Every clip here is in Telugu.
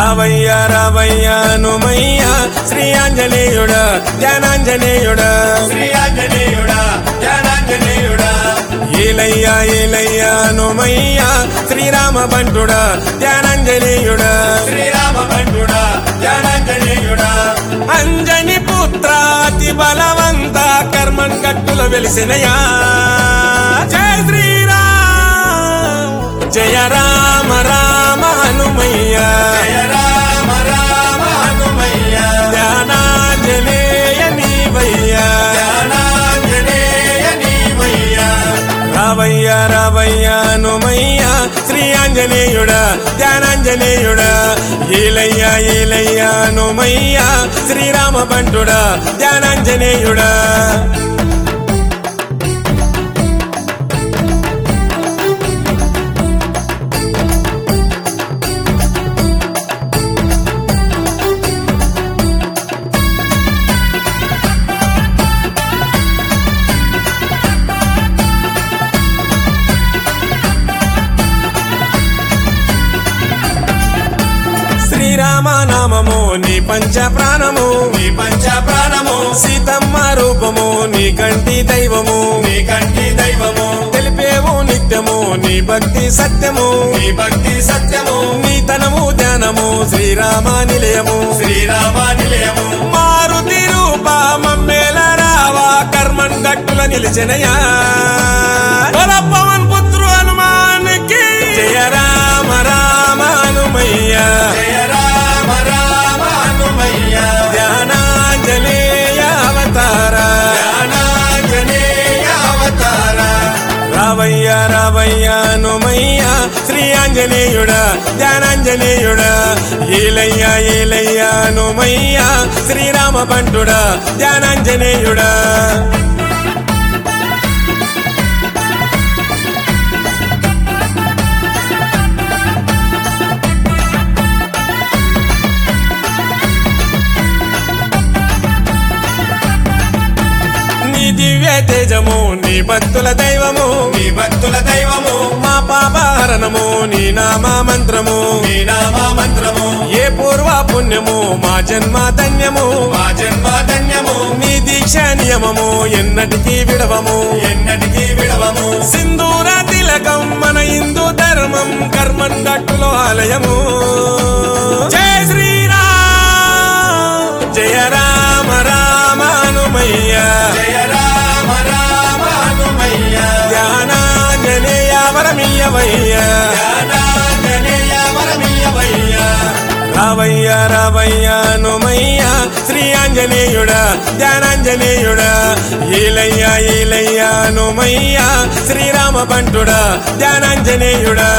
రావయ్య రావయ్య హనుమయ్య శ్రీ ఆంజనేయుడా ధ్యానాంజనేయుడా శ్రీ ఆంజనేయుడా జ్ఞానాంజనేయుడా ఏలయ్య ఏలయ్య హనుమయ్య శ్రీరామ బంటుడా ధ్యానాంజనేయుడా శ్రీరామ బంటుడా జ్ఞానాంజనేయుడా అంజని పుత్ర అతి బలవంత కర్మన్ కట్టుల వెలిసినయా జయ శ్రీరామ్ జయ రామ రామ హనుమయ్య జయ రామ రామ హనుమయ్య ధ్యానాంజనేయ నీవయ్యా జ్ఞానాంజనేయ నీవయ్య రావయ్య రావయ్య హనుమయ్య శ్రీ ఆంజనేయుడా ధ్యానాంజనేయుడా ఏలయ్య ఏలయ్య హనుమయ్య శ్రీరామ బంటుడా ధ్యానాంజనేయుడా శ్రీరామ నామము నీ పంచ ప్రాణము నీ పంచ ప్రాణము సీతమ్మ రూపము నీ కంటి దైవము నీ కంటి దైవము తెలిపేవు నిత్యము నీ భక్తి సత్యము నీ భక్తి సత్యము నీ తనము ధ్యానము శ్రీరామ నిలయము శ్రీరామ నిలయము మారుతి రూప మమ్మేల రావా కర్మన్ గట్టుల నిలిచినయా బల పవన్ పుత్రు హనుమానికి జయ రామ రామ హనుమయ్య జయ రామ రామ హనుమయ్య ధ్యానాంజనేయ అవతార జ్ఞానాంజనేయ అవతార రావయ్య రావయ్య హనుమయ్య శ్రీ ఆంజనేయుడా ధ్యానాంజనేయుడా ఏలయ్య ఏలయ్య హనుమయ్య శ్రీరామ బంటుడా ధ్యానాంజనేయుడా నీ దివ్య తేజము నీ భక్తుల దైవము నీ భక్తుల దైవము మా పాపహరణము నీ నామ మంత్రము నీ నామ మంత్రము ఏ పూర్వ పుణ్యము మా జన్మ ధన్యము మా జన్మ ధన్యము నీ దీక్ష నియమము ఎన్నటికీ విడవము ఎన్నటికీ విడవము సింధూర తిలకం మన హిందూ ధర్మం కర్మన్ గట్టులో ఆలయము జయ శ్రీరామ్ జయ రామ రామ హనుమయ్య జయ రామ రామ హనుమయ్య ధ్యానాంజనేయ వరమియ్యవయ్య జ్ఞానాంజనేయ వరమియ్యవయ్య రావయ్య రావయ్య హనుమయ్య శ్రీ ఆంజనేయుడా ధ్యానాంజనేయుడా ఏలయ్య ఏలయ్య హనుమయ్య శ్రీరామ బంటుడా ధ్యానాంజనేయుడా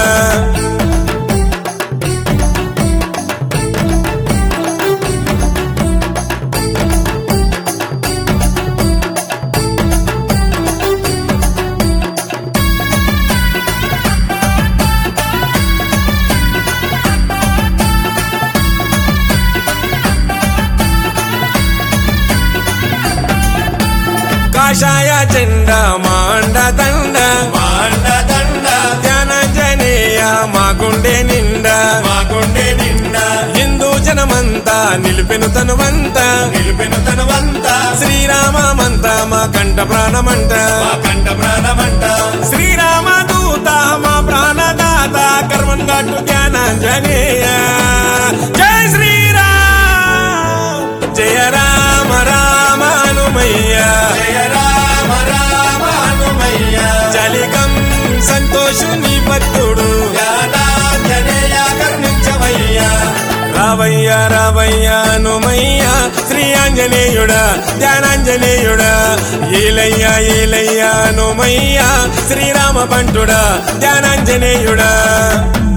కాషాయ జెండా మాండ దండ మాండ దండ ధ్యానాంజనేయ మా గుండె నిండా మా గుండె నిండా హిందూ జనమంతా నిలిపెను తనువంతా నిలిపిన తనువంత శ్రీరామమంత మా కంట ప్రాణమంట మా కంఠ ప్రాణమంట శ్రీరామ దూత మా ప్రాణదాత కర్మన్ గట్టు జ్ఞానాంజనేయ జయ శ్రీరామ్ జయ రామ రామ హనుమయ్య జయ రామ రామ హనుమయ్య చలికం సంతోషుని భక్తుడు జ్ఞానాంజనేయ కరుణించవయ్య రావయ్య రావయ్య హనుమయ్య శ్రీ ఆంజనేయుడా ధ్యానాంజనేయుడా ఏలయ్య ఏలయ్య హనుమయ్య శ్రీరామ బంటుడా ధ్యానాంజనేయుడా